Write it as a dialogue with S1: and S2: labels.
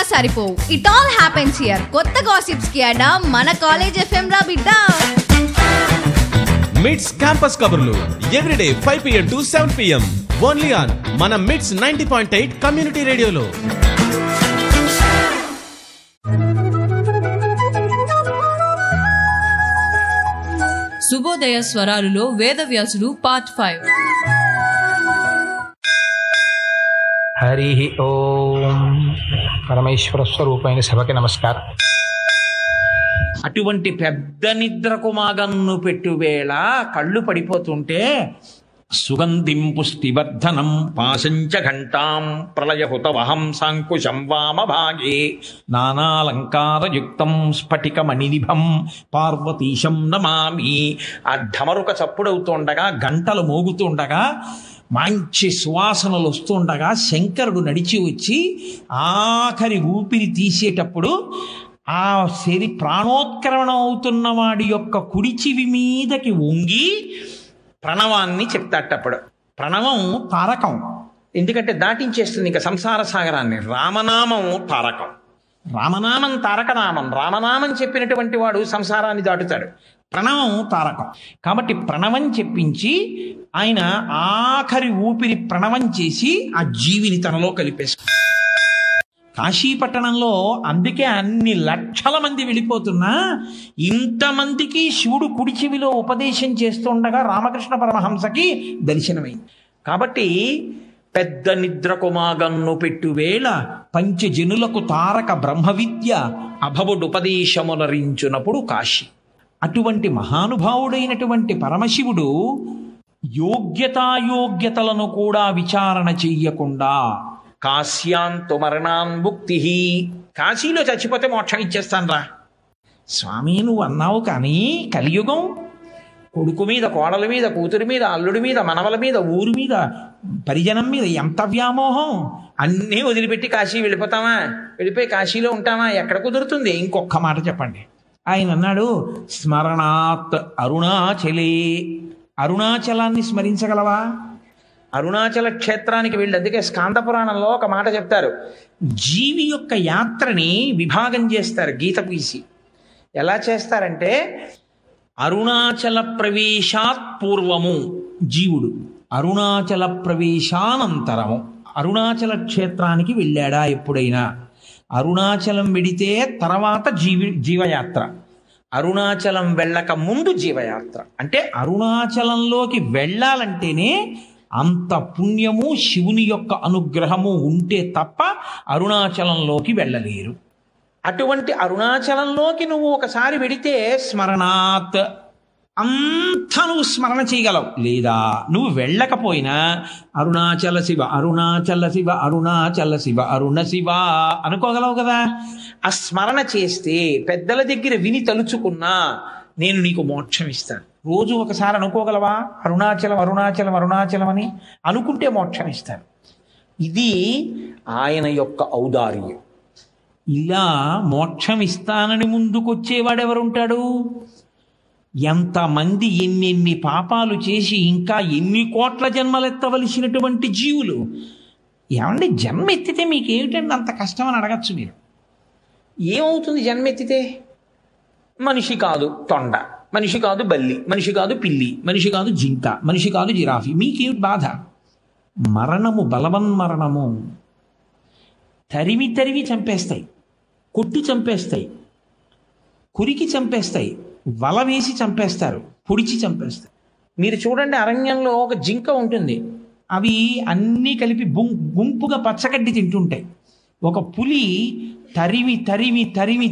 S1: సరిపోవు it all happens here కొత్త gossips కి అడా మన కాలేజ్ ఎఫ్ఎం రా బిడ్డ
S2: మిడ్స్ క్యాంపస్ కబుర్లు everyday five PM to seven PM only on మన Mids ninety point eight community రేడియోలో
S3: శుభోదయ స్వరాలులో వేదవ్యాసుడు పార్ట్ ఫైవ్
S4: హరి ఓం పరమేశ్వర స్వరూపమైన సభకి నమస్కారం
S5: అటువంటి పెద్ద నిద్రకు మాగన్ను పెట్టువేళ కళ్ళు పడిపోతుంటే సుగంధిం పుష్టివర్ధనం పాశంచ ఘంటాం ప్రళయహుతవహం సాంకుశం వామభాగే నానాలంకారయుక్తం స్ఫటికమణినిభం పార్వతీశం నమామి ఆ ఢమరుక చప్పుడవుతుండగా గంటలు మోగుతుండగా మంచి సువాసనలు వస్తుండగా శంకరుడు నడిచి వచ్చి ఆఖరి ఊపిరి తీసేటప్పుడు ఆ శరి ప్రాణోత్క్రమణ అవుతున్న వాడి యొక్క కుడి చెవి మీదకి వంగి ప్రణవాన్ని చెప్తాటప్పుడు ప్రణవం తారకం ఎందుకంటే దాటించేస్తుంది ఇంకా సంసార సాగరాన్ని రామనామం తారకం రామనామం తారకనామం రామనామం చెప్పినటువంటి వాడు సంసారాన్ని దాటుతాడు ప్రణవం తారకం కాబట్టి ప్రణవం చెప్పించి ఆయన ఆఖరి ఊపిరి ప్రణవం చేసి ఆ జీవిని తనలో కలిపేసుకుంటాడు కాశీపట్టణంలో అందుకే అన్ని లక్షల మంది వెళ్ళిపోతున్నా ఇంతమందికి శివుడు కుడి చెవిలో ఉపదేశం చేస్తుండగా రామకృష్ణ పరమహంసకి దర్శనమైంది కాబట్టి పెద్ద నిద్రకు మాగన్ను పెట్టువేళ పంచజనులకు తారక బ్రహ్మ విద్య అభవుడుపదేశమునరించునప్పుడు కాశీ అటువంటి మహానుభావుడైనటువంటి పరమశివుడు యోగ్యతాయోగ్యతలను కూడా విచారణ చెయ్యకుండా కాశ్యాంతు మరణాన్ముక్తి కాశీలో చచ్చిపోతే మోక్షం ఇచ్చేస్తాను రా స్వామి నువ్వు అన్నావు కానీ కలియుగం కొడుకు మీద కోడల మీద కూతురి మీద అల్లుడి మీద మనవల మీద ఊరి మీద పరిజనం మీద ఎంత వ్యామోహం అన్నీ వదిలిపెట్టి కాశీ వెళ్ళిపోతామా వెళ్ళిపోయి కాశీలో ఉంటామా ఎక్కడ కుదురుతుంది ఇంకొక మాట చెప్పండి ఆయన అన్నాడు స్మరణాత్ అరుణాచలే అరుణాచలాన్ని స్మరించగలవా అరుణాచల క్షేత్రానికి వెళ్ళి అందుకే స్కాంద పురాణంలో ఒక మాట చెప్తారు జీవి యొక్క యాత్రని విభాగం చేస్తారు గీత గీసి ఎలా చేస్తారంటే అరుణాచల ప్రవేశాత్ పూర్వము జీవుడు అరుణాచల ప్రవేశానంతరము అరుణాచల క్షేత్రానికి వెళ్ళాడా ఎప్పుడైనా అరుణాచలం వెడితే తర్వాత జీవి జీవయాత్ర అరుణాచలం వెళ్ళక ముందు జీవయాత్ర అంటే అరుణాచలంలోకి వెళ్ళాలంటేనే అంత పుణ్యము శివుని యొక్క అనుగ్రహము ఉంటే తప్ప అరుణాచలంలోకి వెళ్ళలేరు అటువంటి అరుణాచలంలోకి నువ్వు ఒకసారి వెడితే స్మరణాత్ అంత నువ్వు స్మరణ చేయగలవు లేదా నువ్వు వెళ్ళకపోయినా అరుణాచల శివ అరుణాచల శివ అరుణాచల శివ అరుణ శివ అనుకోగలవు కదా ఆ స్మరణ చేస్తే పెద్దల దగ్గర విని తలుచుకున్నా నేను నీకు మోక్షం ఇస్తాను రోజు ఒకసారి అనుకోగలవా అరుణాచలం అరుణాచలం అరుణాచలం అని అనుకుంటే మోక్షం ఇస్తాను ఇది ఆయన యొక్క ఔదార్యం ఇలా మోక్షం ఇస్తానని ముందుకొచ్చేవాడెవరుంటాడు ఎంతమంది ఎన్నెన్ని పాపాలు చేసి ఇంకా ఎన్ని కోట్ల జన్మలెత్తవలసినటువంటి జీవులు ఏమండి జన్మ ఎత్తితే మీకు ఏమిటండి అంత కష్టం అని అడగచ్చు మీరు ఏమవుతుంది జన్మ ఎత్తితే మనిషి కాదు తొండ మనిషి కాదు బల్లి మనిషి కాదు పిల్లి మనిషి కాదు జింక మనిషి కాదు జిరాఫీ మీకేమిటి బాధ మరణము బలవన్మరణము తరిమి తరిమి చంపేస్తాయి కొట్టి చంపేస్తాయి కురికి చంపేస్తాయి వల వేసి చంపేస్తారు పొడిచి చంపేస్తారు మీరు చూడండి అరణ్యంలో ఒక జింక ఉంటుంది అవి అన్నీ కలిపి గుంపుగా పచ్చగడ్డి తింటుంటాయి ఒక పులి తరిమి తరిమి తరిమి